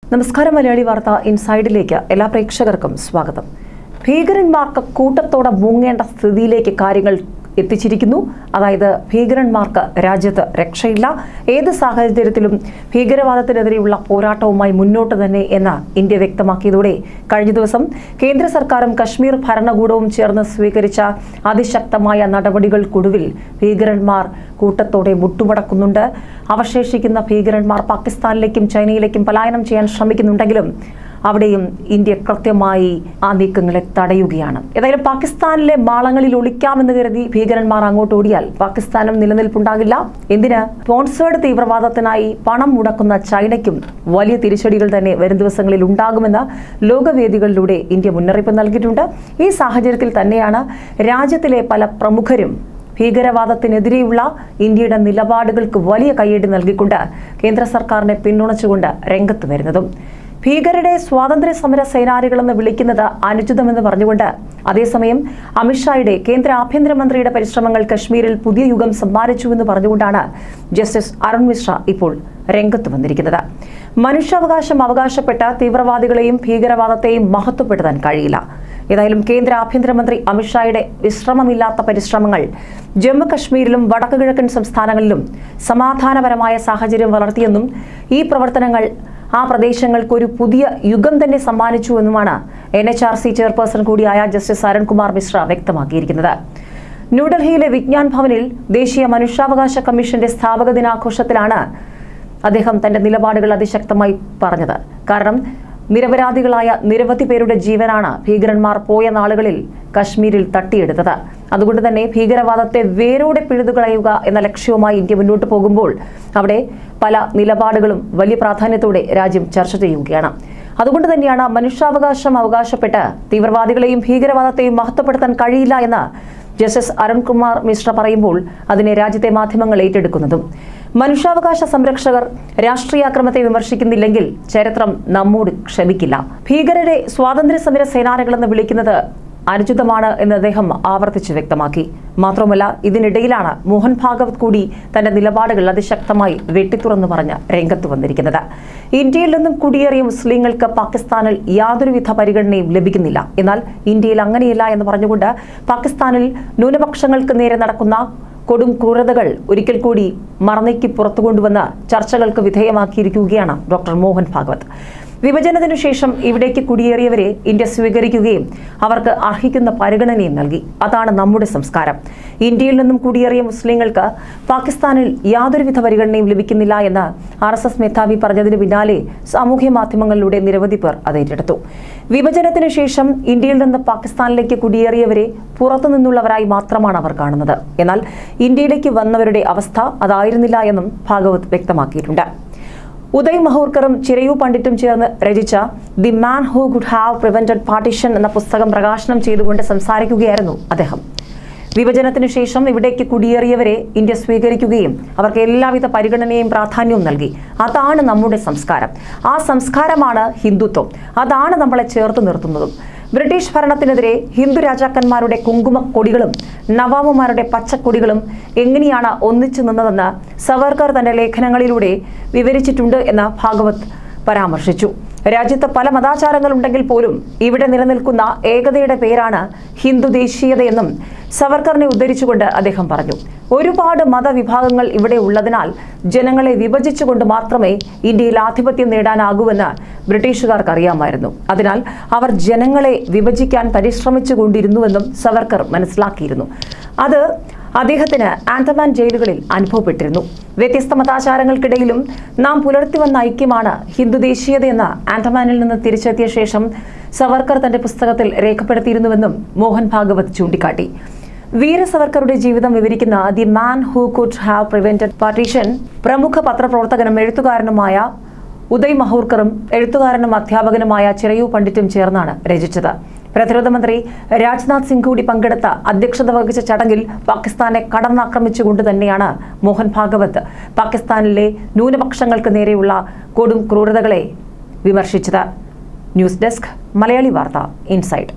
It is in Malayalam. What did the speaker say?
നമസ്കാരം മലയാളി വാർത്ത ഇൻസൈഡിലേക്ക് എല്ലാ പ്രേക്ഷകർക്കും സ്വാഗതം ഭീകരന്മാർക്ക് കൂട്ടത്തോടെ മുങ്ങേണ്ട സ്ഥിതിയിലേക്ക് കാര്യങ്ങൾ എത്തിച്ചിരിക്കുന്നു അതായത് ഭീകരന്മാർക്ക് രാജ്യത്ത് രക്ഷയില്ല ഏത് സാഹചര്യത്തിലും ഭീകരവാദത്തിനെതിരെയുള്ള പോരാട്ടവുമായി മുന്നോട്ട് തന്നെ എന്ന് ഇന്ത്യ വ്യക്തമാക്കിയതോടെ കഴിഞ്ഞ ദിവസം കേന്ദ്ര സർക്കാരും കശ്മീർ ഭരണകൂടവും ചേർന്ന് സ്വീകരിച്ച അതിശക്തമായ നടപടികൾക്കൊടുവിൽ ഭീകരന്മാർ കൂട്ടത്തോടെ മുട്ടുമടക്കുന്നുണ്ട് അവശേഷിക്കുന്ന ഭീകരന്മാർ പാകിസ്ഥാനിലേക്കും ചൈനയിലേക്കും പലായനം ചെയ്യാൻ ശ്രമിക്കുന്നുണ്ടെങ്കിലും അവിടെയും ഇന്ത്യ കൃത്യമായി ആ നീക്കങ്ങളെ തടയുകയാണ് ഏതായാലും പാകിസ്ഥാനിലെ മാളങ്ങളിൽ ഒളിക്കാമെന്ന് കരുതി ഭീകരന്മാർ അങ്ങോട്ട് ഓടിയാൽ പാകിസ്ഥാനും നിലനിൽപ്പുണ്ടാകില്ല എന്തിന് സ്പോൺസേഡ് തീവ്രവാദത്തിനായി പണം മുടക്കുന്ന ചൈനയ്ക്കും വലിയ തിരിച്ചടികൾ തന്നെ വരും ദിവസങ്ങളിൽ ഉണ്ടാകുമെന്ന് ലോകവേദികളിലൂടെ ഇന്ത്യ മുന്നറിയിപ്പ് നൽകിയിട്ടുണ്ട് ഈ സാഹചര്യത്തിൽ തന്നെയാണ് രാജ്യത്തിലെ പല പ്രമുഖരും ഭീകരവാദത്തിനെതിരെയുള്ള ഇന്ത്യയുടെ നിലപാടുകൾക്ക് വലിയ കയ്യടി നൽകിക്കൊണ്ട് കേന്ദ്ര സർക്കാരിനെ പിന്തുണച്ചുകൊണ്ട് രംഗത്ത് വരുന്നതും ഭീകരരെ സ്വാതന്ത്ര്യ സമര സേനാനികളെന്ന് വിളിക്കുന്നത് അനുചിതമെന്ന് പറഞ്ഞുകൊണ്ട് അതേസമയം അമിത്ഷായുടെ കേന്ദ്ര ആഭ്യന്തരമന്ത്രിയുടെ പരിശ്രമങ്ങൾ കശ്മീരിൽ പുതിയ യുഗം സമ്മാനിച്ചുവെന്ന് പറഞ്ഞുകൊണ്ടാണ് ജസ്റ്റിസ് അരുൺ മിശ്ര ഇപ്പോൾ രംഗത്ത് വന്നിരിക്കുന്നത് മനുഷ്യാവകാശം അവകാശപ്പെട്ട തീവ്രവാദികളെയും ഭീകരവാദത്തെയും മഹത്വപ്പെടുത്താൻ കഴിയില്ല ഏതായാലും കേന്ദ്ര ആഭ്യന്തരമന്ത്രി അമിത്ഷായുടെ വിശ്രമമില്ലാത്ത പരിശ്രമങ്ങൾ ജമ്മു കശ്മീരിലും വടക്കു കിഴക്കൻ സംസ്ഥാനങ്ങളിലും സമാധാനപരമായ സാഹചര്യം വളർത്തിയെന്നും ഈ പ്രവർത്തനങ്ങൾ ആ പ്രദേശങ്ങൾക്ക് ഒരു പുതിയ യുഗം തന്നെ സമ്മാനിച്ചുവെന്നുമാണ് N H R C chairperson കൂടിയായ ജസ്റ്റിസ് അരുൺകുമാർ മിശ്ര വ്യക്തമാക്കിയിരിക്കുന്നത് ന്യൂഡൽഹിയിലെ വിജ്ഞാൻ ഭവനിൽ ദേശീയ മനുഷ്യാവകാശ കമ്മീഷന്റെ സ്ഥാപക ദിനാഘോഷത്തിലാണ് അദ്ദേഹം തന്റെ നിലപാടുകൾ അതിശക്തമായി പറഞ്ഞത് കാരണം നിരപരാധികളായ നിരവധി പേരുടെ ജീവനാണ് ഭീകരന്മാർ പോയ നാളുകളിൽ കശ്മീരിൽ തട്ടിയെടുത്തത് അതുകൊണ്ട് തന്നെ ഭീകരവാദത്തെ വേരോടെ പിഴുതുകളയുക എന്ന ലക്ഷ്യവുമായി ഇന്ത്യ മുന്നോട്ട് പോകുമ്പോൾ അവിടെ പല നിലപാടുകളും വലിയ പ്രാധാന്യത്തോടെ രാജ്യം ചർച്ച ചെയ്യുകയാണ് അതുകൊണ്ട് തന്നെയാണ് മനുഷ്യാവകാശം അവകാശപ്പെട്ട് തീവ്രവാദികളെയും ഭീകരവാദത്തെയും മഹത്വപ്പെടുത്താൻ കഴിയില്ല എന്ന് ജസ്റ്റിസ് അരുൺകുമാർ മിശ്ര പറയുമ്പോൾ അതിനെ രാജ്യത്തെ മാധ്യമങ്ങൾ ഏറ്റെടുക്കുന്നതും മനുഷ്യാവകാശ സംരക്ഷകർ രാഷ്ട്രീയാക്രമത്തെ വിമർശിക്കുന്നില്ലെങ്കിൽ ചരിത്രം നമ്മോട് ക്ഷമിക്കില്ല ഭീകരരെ സ്വാതന്ത്ര്യ സമര സേനാനികളെന്ന് വിളിക്കുന്നത് അനുചിതമാണ് എന്ന് അദ്ദേഹം ആവർത്തിച്ച് വ്യക്തമാക്കി മാത്രമല്ല ഇതിനിടയിലാണ് മോഹൻ ഭാഗവത് കൂടി തന്റെ നിലപാടുകൾ അതിശക്തമായി വെട്ടിത്തുറന്നു പറഞ്ഞ് രംഗത്ത് വന്നിരിക്കുന്നത് ഇന്ത്യയിൽ നിന്നും കുടിയേറിയ മുസ്ലിങ്ങൾക്ക് പാകിസ്ഥാനിൽ യാതൊരുവിധ പരിഗണനയും ലഭിക്കുന്നില്ല എന്നാൽ ഇന്ത്യയിൽ അങ്ങനെയില്ല എന്ന് പറഞ്ഞുകൊണ്ട് പാകിസ്ഥാനിൽ ന്യൂനപക്ഷങ്ങൾക്ക് നേരെ നടക്കുന്ന കൊടും ക്രൂരതകൾ ഒരിക്കൽ കൂടി മറന്നേക്ക് പുറത്തു കൊണ്ടുവന്ന് ചർച്ചകൾക്ക് വിധേയമാക്കിയിരിക്കുകയാണ് ഡോക്ടർ മോഹൻ ഭാഗവത് വിഭജനത്തിനു ശേഷം ഇവിടേക്ക് കുടിയേറിയവരെ ഇന്ത്യ സ്വീകരിക്കുകയും അവർക്ക് അർഹിക്കുന്ന പരിഗണനയും നൽകി അതാണ് നമ്മുടെ സംസ്കാരം ഇന്ത്യയിൽ നിന്നും കുടിയേറിയ മുസ്ലിങ്ങൾക്ക് പാകിസ്ഥാനിൽ യാതൊരുവിധ പരിഗണനയും ലഭിക്കുന്നില്ല എന്ന് ആർ എസ് എസ് മേധാവി പറഞ്ഞതിന് പിന്നാലെ സാമൂഹ്യ മാധ്യമങ്ങളിലൂടെ നിരവധി പേർ അത് ഏറ്റെടുത്തു വിഭജനത്തിനു ശേഷം ഇന്ത്യയിൽ നിന്ന് പാകിസ്ഥാനിലേക്ക് കുടിയേറിയവരെ പുറത്തുനിന്നുള്ളവരായി മാത്രമാണ് അവർ കാണുന്നത് എന്നാൽ ഇന്ത്യയിലേക്ക് വന്നവരുടെ അവസ്ഥ അതായിരുന്നില്ല എന്നും ഭാഗവത് വ്യക്തമാക്കിയിട്ടുണ്ട് ഉദയ് മഹൂർക്കറും ചിരയു പണ്ഡിറ്റും ചേർന്ന് രചിച്ച the man who could have prevented partition എന്ന പുസ്തകം പ്രകാശനം ചെയ്തുകൊണ്ട് സംസാരിക്കുകയായിരുന്നു അദ്ദേഹം വിഭജനത്തിനു ശേഷം ഇവിടേക്ക് കുടിയേറിയവരെ ഇന്ത്യ സ്വീകരിക്കുകയും അവർക്ക് എല്ലാവിധ പരിഗണനയും പ്രാധാന്യവും നൽകി അതാണ് നമ്മുടെ സംസ്കാരം ആ സംസ്കാരമാണ് ഹിന്ദുത്വം അതാണ് നമ്മളെ ചേർത്ത് നിർത്തുന്നതും ബ്രിട്ടീഷ് ഭരണത്തിനെതിരെ ഹിന്ദു രാജാക്കന്മാരുടെ കുങ്കുമ കൊടികളും നവാബുമാരുടെ പച്ചക്കൊടികളും എങ്ങനെയാണ് ഒന്നിച്ചു നിന്നതെന്ന് സവർക്കർ തന്റെ ലേഖനങ്ങളിലൂടെ വിവരിച്ചിട്ടുണ്ട് എന്ന് ഭാഗവത് പരാമർശിച്ചു രാജ്യത്ത് പല മതാചാരങ്ങളുണ്ടെങ്കിൽ പോലും ഇവിടെ നിലനിൽക്കുന്ന ഏകതയുടെ പേരാണ് ഹിന്ദു ദേശീയതയെന്നും സവർക്കറിനെ ഉദ്ധരിച്ചുകൊണ്ട് അദ്ദേഹം പറഞ്ഞു ഒരുപാട് മതവിഭാഗങ്ങൾ ഇവിടെ ഉള്ളതിനാൽ ജനങ്ങളെ വിഭജിച്ചുകൊണ്ട് മാത്രമേ ഇന്ത്യയിൽ ആധിപത്യം നേടാനാകൂവെന്ന് ബ്രിട്ടീഷുകാർക്ക് അറിയാമായിരുന്നു അതിനാൽ അവർ ജനങ്ങളെ വിഭജിക്കാൻ പരിശ്രമിച്ചുകൊണ്ടിരുന്നുവെന്നും സവർക്കർ മനസ്സിലാക്കിയിരുന്നു അത് അദ്ദേഹത്തിന് ആൻഡമാൻ ജയിലുകളിൽ അനുഭവപ്പെട്ടിരുന്നു വ്യത്യസ്ത മതാചാരങ്ങൾക്കിടയിലും നാം പുലർത്തി വന്ന ഐക്യമാണ് ഹിന്ദു ദേശീയതയെന്ന് ആൻഡമാനിൽ നിന്ന് തിരിച്ചെത്തിയ ശേഷം സവർക്കർ തന്റെ പുസ്തകത്തിൽ രേഖപ്പെടുത്തിയിരുന്നുവെന്നും മോഹൻ ഭാഗവത് ചൂണ്ടിക്കാട്ടി വീര സവർക്കറുടെ ജീവിതം വിവരിക്കുന്ന the man who could have prevented partition പ്രമുഖ പത്രപ്രവർത്തകനും എഴുത്തുകാരനുമായ ഉദയ് മഹൂർക്കറും എഴുത്തുകാരനും അധ്യാപകനുമായ ചിറയു പണ്ഡിറ്റും ചേർന്നാണ് രചിച്ചത് പ്രതിരോധ മന്ത്രി രാജ്നാഥ് സിംഗ് കൂടി പങ്കെടുത്ത അധ്യക്ഷത വഹിച്ച ചടങ്ങിൽ പാകിസ്ഥാനെ കടന്നാക്രമിച്ചുകൊണ്ട് തന്നെയാണ് മോഹൻ ഭാഗവത് പാകിസ്ഥാനിലെ ന്യൂനപക്ഷങ്ങൾക്ക് നേരെയുള്ള കൊടും ക്രൂരതകളെ വിമർശിച്ചത് news desk Malayali Vartha inside